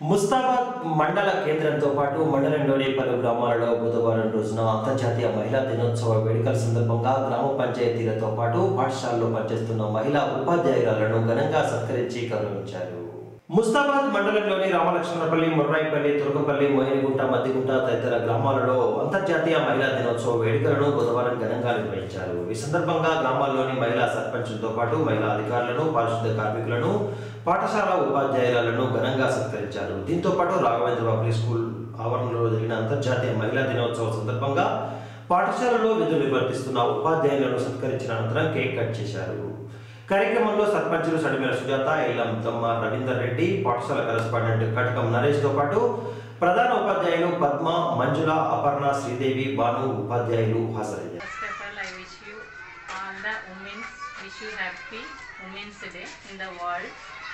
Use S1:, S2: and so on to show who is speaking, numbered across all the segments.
S1: ముస్తాబాద్ మండల కేంద్రంతో పాటు మండలంలోని పలు గ్రామాలలో బుధవారం రోజున అంతర్జాతీయ మహిళా దినోత్సవ వేడుకల సందర్భంగా గ్రామ పంచాయతీలతో పాటు పాఠశాలలో పనిచేస్తున్న మహిళా ఉపాధ్యాయురాలను ఘనంగా సత్కరించి గౌరవించారు ముస్తాబాద్ మండలంలోని రామలక్ష్మణపల్లి ముర్రాయిపల్లి తురకపల్లి మోయినగుంట మద్దిగుంట తదితర గ్రామాలలో అంతర్జాతీయ మహిళా దినోత్సవ వేడుకలను బుధవారం ఘనంగా నిర్వహించారు ఈ సందర్భంగా గ్రామాల్లోని మహిళా సర్పంచులతో పాటు మహిళా అధికారులను పారిశుద్ధ కార్మికులను పాఠశాల ఉపాధ్యాయురాలను ఘనంగా సత్కరించారు దీంతో పాటు రాఘవేంద్ర పబ్లిక్ స్కూల్ ఆవరణలో జరిగిన అంతర్జాతీయ మహిళా దినోత్సవం సందర్భంగా పాఠశాలలో విధులు నిర్వర్తిస్తున్న ఉపాధ్యాయులను సత్కరించిన అనంతరం కేక్ కట్ చేశారు కార్యక్రమంలో సర్పంచులు సడిమేల సుజాత ఎల్లం తమ్మ రవీందర్ రెడ్డి పాఠశాల కరెస్పాండెంట్ కటకం నరేష్తో పాటు ప్రధాన ఉపాధ్యాయులు పద్మ మంజుల అపర్ణ శ్రీదేవి భాను ఉపాధ్యాయులు హాజరయ్యారు
S2: First of all, I wish you all the women's wish you happy Women's Day in the world.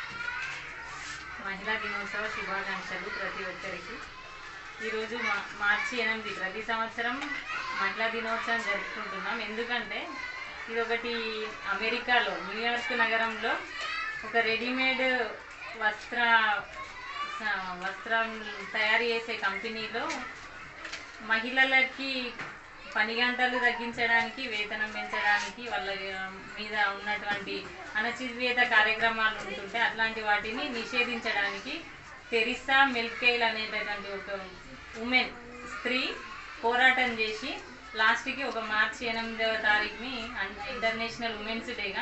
S2: మహిళా దినోత్సవ శుభాకాంక్షలు ప్రతి ఒక్కరికి ఈరోజు మా మార్చి ఎనిమిది ప్రతి సంవత్సరం మహిళా దినోత్సవం జరుపుకుంటున్నాం ఎందుకంటే ఇది ఒకటి అమెరికాలో న్యూయార్క్ నగరంలో ఒక రెడీమేడ్ వస్త్ర స- వస్త్రం తయారు చేసే కంపెనీలో మహిళలకి పని గంటలు తగ్గించడానికి వేతనం పెంచడానికి వాళ్ళ ఆ, మీద ఉన్నటువంటి అణచివేత కార్యక్రమాలు ఉంటుంటే అట్లాంటి వాటిని నిషేధించడానికి తెరిసా మిల్కేల్ అనేటటువంటి ఒక ఉమెన్ స్త్రీ పోరాటం చేసి లాస్ట్కి ఒక మార్చి ఎనిమిదవ తారీఖుని అన్- ఇంటర్నేషనల్ ఉమెన్స్ డేగా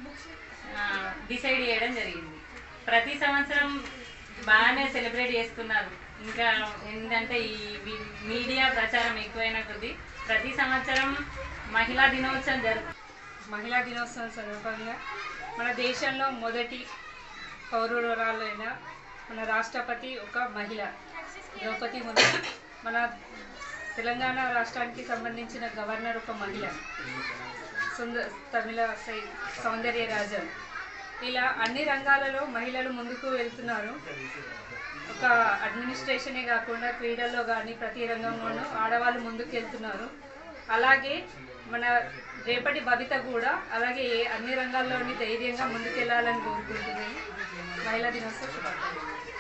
S2: డిసైడ్ చేయడం జరిగింది ప్రతి సంవత్సరం బాగానే సెలబ్రేట్ చేస్తున్నారు ఇంకా ఏంటంటే ఈ వి- మీడియా ప్రచారం ఎక్కువైన కొద్దీ ప్రతి సంవత్సరం మహిళా దినోత్సవం జరుపు
S3: మహిళా దినోత్సవం సందర్భంగా మన దేశంలో మొదటి పౌరురాలైన మన రాష్ట్రపతి ఒక మహిళ ద్రౌపది ముర్ము మన తెలంగాణ రాష్ట్రానికి సంబంధించిన గవర్నర్ ఒక మహిళ సుంద తమిళ సై సౌందర్య రాజన్ ఇలా అన్ని రంగాలలో మహిళలు ముందుకు వెళ్తున్నారు ఒక అడ్మినిస్ట్రేషనే కాకుండా క్రీడల్లో కానీ ప్రతి రంగంలోనూ ఆడవాళ్ళు ముందుకు వెళ్తున్నారు అలాగే మన రేపటి భవిత కూడా అలాగే ఏ- అన్ని రంగాల్లోని ధైర్యంగా ముందుకెళ్ళాలని కోరుకుంటున్నాను మహిళా దినోత్సవ శుభాకాంక్షలు